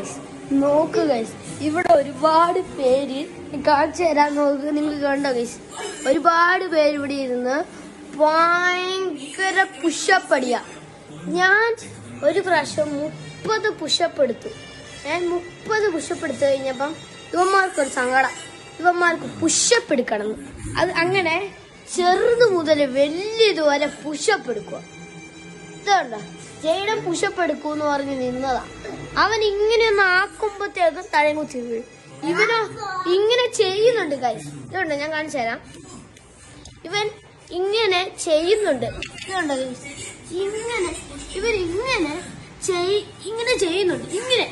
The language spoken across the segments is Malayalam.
ഗൈസ് നോക്ക് ഗൈസ് ഇവിടെ ഒരുപാട് പേര് കാണിച്ചു തരാൻ നോക്ക് നിങ്ങൾ കണ്ടോ ഗൈസ് ഒരുപാട് പേര് ഇവിടെ ഇരുന്ന് ഭയങ്കര പുഷപ്പ് അടിയ ഞാൻ ഒരു പ്രാവശ്യം മുപ്പത് പുഷപ്പ് എടുത്തു ഞാൻ മുപ്പത് പുഷപ്പ് എടുത്തു കഴിഞ്ഞപ്പം ഇവന്മാർക്ക് ഒരു സങ്കടം ഇവന്മാർക്ക് പുഷപ്പ് എടുക്കണം എന്ന്. അത് അങ്ങനെ ചെറുത് മുതൽ വലിയത് വരെ പുഷപ്പ് എടുക്കുക ഇതുണ്ട ജയ്ഡൻ പുഷപ്പ് എടുക്കൂന്ന് പറഞ്ഞ് നിന്നതാ അവൻ ഇങ്ങനെ ഒന്ന് ആക്കുമ്പോഴത്തേക്കും തഴങ്ങുത്തി വീഴും ഇവനോ ഇങ്ങനെ ചെയ്യുന്നുണ്ട് കാര്യം ഇതുണ്ട് ഞാൻ കാണിച്ചു തരാം ഇവൻ ഇങ്ങനെ ചെയ്യുന്നുണ്ട് ഇതുണ്ട് guys. ഇങ്ങനെ ഇവൻ ഇങ്ങനെ ചെയ് ഇങ്ങനെ ചെയ്യുന്നുണ്ട് ഇങ്ങനെ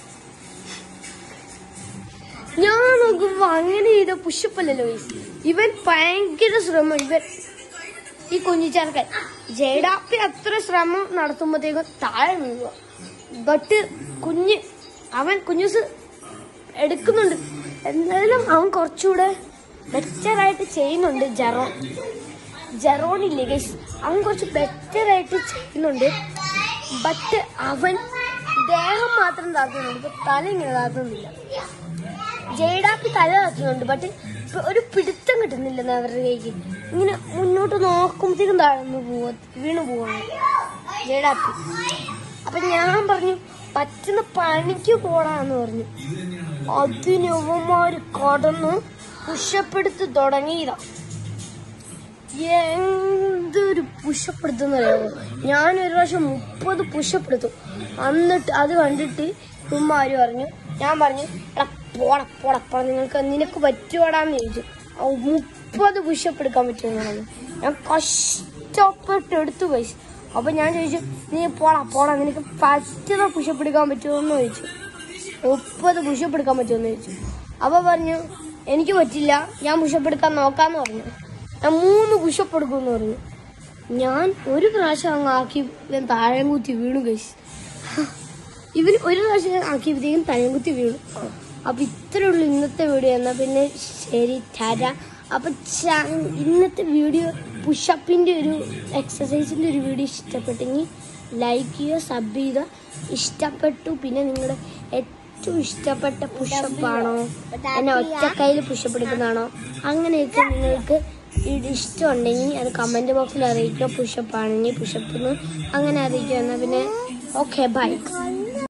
ഞാൻ നോക്കുമ്പോ അങ്ങനെ ചെയ്ത പുഷപ്പല്ലല്ലോ guys. ഇവൻ ഭയങ്കര ശ്രമം ഇവൻ ഈ കുഞ്ഞിച്ചാർക്കൻ ജയഡാപ്പി അത്ര ശ്രമം നടത്തുമ്പോഴത്തേക്കും താഴെ വീഴുക ബട്ട് കുഞ്ഞ് അവൻ കുഞ്ഞുസ് എടുക്കുന്നുണ്ട് എന്തായാലും അവൻ കുറച്ചുകൂടെ ബെറ്റർ ആയിട്ട് ചെയ്യുന്നുണ്ട് ജെറോൺ ജെറോൺ ഇല്ലേ ഗൈസ് അവൻ കുറച്ച് ബെറ്റർ ആയിട്ട് ചെയ്യുന്നുണ്ട് ബട്ട് അവൻ ദേഹം മാത്രം താത്തുന്നുണ്ട് ഇപ്പൊ തല ഇങ്ങനെ താത്തുന്നില്ല ജയ്ഡാപ്പി തല താത്തുന്നുണ്ട് ബട്ട് ഇപ്പൊ ഒരു പിടുത്തം കിട്ടുന്നില്ലെന്ന് അവരുടെ കൈക്ക് ഇങ്ങനെ മുന്നോട്ട് നോക്കുമ്പോഴത്തേക്കും താഴ്ന്നു പോവാ വീണു പോവാണ് ജയ്ഡാപ്പി അപ്പൊ ഞാൻ പറഞ്ഞു പറ്റുന്ന പണിക്ക് പോടാന്ന് പറഞ്ഞു അതിനവന്മാര് കടന്ന് പുഷപ്പെടുത്ത് തുടങ്ങിയതാ എന്തൊരു പുഷപ്പെടുത്തുന്നറിയാമോ ഞാൻ ഒരു പ്രാവശ്യം മുപ്പത് പുഷപ്പെടുത്തു എന്നിട്ട് അത് കണ്ടിട്ട് ഉമ്മാര് പറഞ്ഞു ഞാൻ പറഞ്ഞു എടാ പോടാ പോടാ പോടാ നിങ്ങൾക്ക് നിനക്ക് പറ്റുവാടാന്ന് ചോദിച്ചു ആ മുപ്പത് പുഷപ്പ് എടുക്കാൻ പറ്റുമെന്ന് പറഞ്ഞു ഞാൻ കഷ്ടപ്പെട്ട് എടുത്തു പൈസ അപ്പൊ ഞാൻ ചോദിച്ചു നീ പോടാ പോടാ നിനക്ക് പറ്റുന്ന പുഷപ്പ് എടുക്കാൻ പറ്റുമോ ചോദിച്ചു മുപ്പത് പുഷപ്പ് എടുക്കാൻ പറ്റുമെന്ന് ചോദിച്ചു അപ്പൊ പറഞ്ഞു എനിക്ക് പറ്റില്ല ഞാൻ പുഷപ്പ് എടുക്കാൻ നോക്കാന്ന് പറഞ്ഞു ഞാൻ മൂന്ന് പുഷപ്പ് എടുക്കുമെന്ന് പറഞ്ഞു ഞാൻ ഒരു പ്രാവശ്യം അങ്ങ് ആക്കി ഞാൻ താഴെ കുത്തി വീണു കഴിച്ചു ഇവന് ഒരു പ്രാവശ്യം ആക്കിയപ്പോഴത്തേക്കും താഴെ കുത്തി വീണു അപ്പൊ ഇത്രേ ഉള്ളൂ ഇന്നത്തെ വീഡിയോ എന്നാ പിന്നെ ശരി തര അപ്പൊ ച- ഇന്നത്തെ വീഡിയോ പുഷപ്പിന്റെ ഒരു എക്സസൈസിന്റെ ഒരു വീഡിയോ ഇഷ്ടപ്പെട്ടെങ്കിൽ ലൈക്ക് ചെയ്യുക സബ് ചെയ്യുക ഇഷ്ടപ്പെട്ടു പിന്നെ നിങ്ങളുടെ ഏറ്റവും ഇഷ്ടപ്പെട്ട പുഷപ്പാണോ എന്നെ ഒറ്റക്കൈയിൽ പുഷപ്പ് എടുക്കുന്നതാണോ അങ്ങനെയൊക്കെ നിങ്ങൾക്ക് ഇത് ഇഷ്ടമുണ്ടെങ്കിൽ അത് കമന്റ് ബോക്സിൽ അറിയിക്കുക പുഷപ്പ് ആണെങ്കിൽ പുഷപ്പ് അങ്ങനെ അറിയിക്കുക എന്നാൽ പിന്നെ ഓക്കെ ബൈ